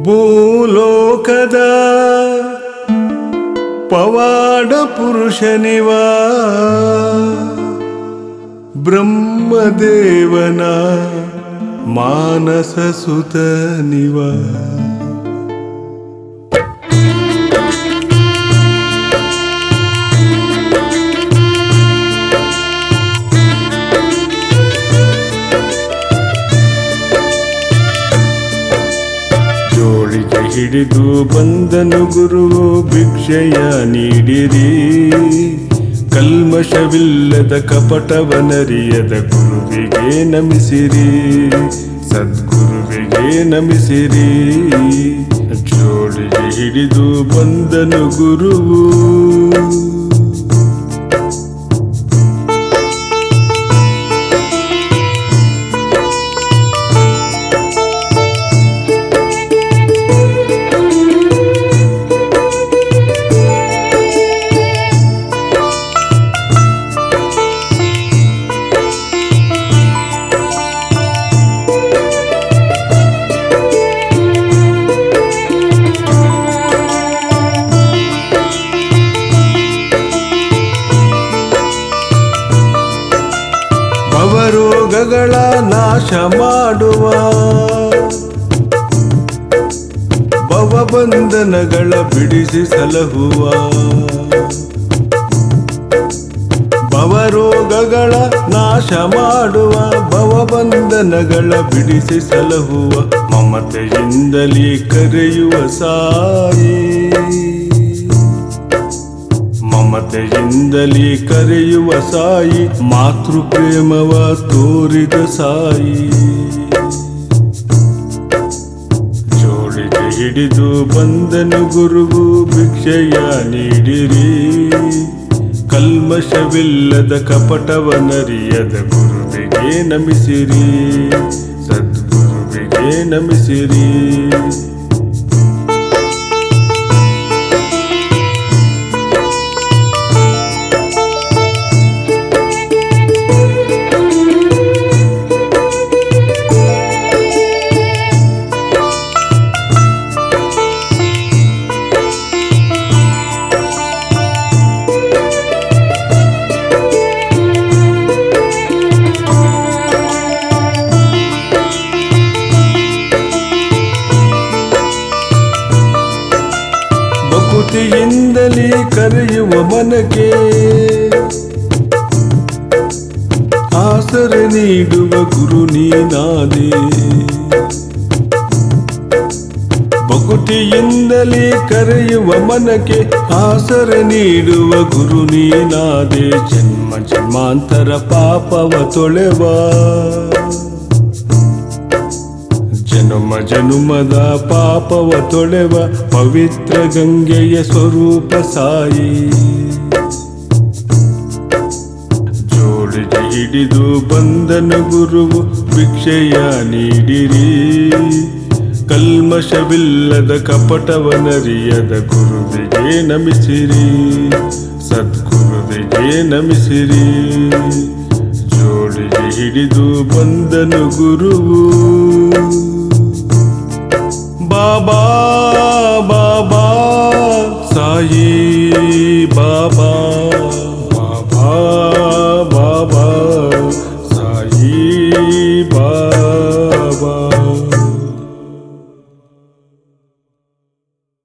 ಭೂಲೋಕದ ಪವಾಡ ಪುರುಷನಿವ ಬ್ರಹ್ಮದೇವನ ಮಾನಸ ಸುತನಿವ ಜೋಳಿಗೆ ಹಿಡಿದು ಬಂದನು ಗುರುವು ಭಿಕ್ಷೆಯ ನೀಡಿರಿ ಕಲ್ಮಶವಿಲ್ಲದ ಕಪಟವನರಿಯದ ಗುರುವಿಗೆ ನಮಿಸಿರಿ ಸದ್ಗುರುವಿಗೆ ನಮಿಸಿರಿ ಜೋಳಿಗೆ ಹಿಡಿದು ಬಂದನು ಗುರುವು ಭವರೋಗಗಳ ನಾಶ ಮಾಡುವ ಭವಬಂಧನಗಳ ಬಿಡಿಸಿ ಸಲಹುವ ಭವರೋಗಗಳ ನಾಶ ಮಾಡುವ ಭವಬಂಧನಗಳ ಬಿಡಿಸಿ ಸಲಹುವ ಮಮತೆಯಿಂದಲೇ ಕರೆಯುವ ಸಾಯಿ ಮಮತೆಯಿಂದಲೇ ಕರೆಯುವ ಸಾಯಿ ಮಾತೃ ಪ್ರೇಮವ ತೋರಿದ ಸಾಯಿ ಜೋಳಿಗೆ ಹಿಡಿದು ಬಂದನು ಗುರುವು ಭಿಕ್ಷೆಯ ನೀಡಿರಿ ಕಲ್ಮಶವಿಲ್ಲದ ಕಪಟವನರಿಯದ ಗುರುವಿಗೆ ನಮಿಸಿರಿ ಸದ್ಗುರುವಿಗೆ ನಮಿಸಿರಿ ಭಕುತಿಯಿಂದಲೇ ಕರೆಯುವ ಮನಕ್ಕೆ ಆಸರೆ ನೀಡುವ ಗುರು ನೀನಾದೆ ಭಕುತಿಯಿಂದಲೇ ಕರೆಯುವ ಮನಕ್ಕೆ ಆಸರೆ ನೀಡುವ ಗುರು ನೀನಾದೆ ಜನ್ಮ ಜನ್ಮಾಂತರ ಪಾಪವ ತೊಳೆವ ಜನುಮ ಜನುಮದ ಪಾಪವ ತೊಳೆವ ಪವಿತ್ರ ಗಂಗೆಯ ಸ್ವರೂಪ ಸಾಯಿ ಜೋಳಿಗೆ ಹಿಡಿದು ಬಂದನು ಗುರುವು ಭಿಕ್ಷೆಯ ನೀಡಿರಿ ಕಲ್ಮಶವಿಲ್ಲದ ಕಪಟವನರಿಯದ ಗುರುವಿಗೆ ನಮಿಸಿರಿ ಸದ್ಗುರುವಿಗೆ ನಮಿಸಿರಿ ಜೋಳಿಗೆ ಹಿಡಿದು ಬಂದನು ಗುರುವು ಬಾಬಾ ಬಾಬಾ ಸಾಯಿ ಬಾಬಾ ಬಾಬಾ ಬಾಬಾ ಸಾಯಿ ಬಾಬಾ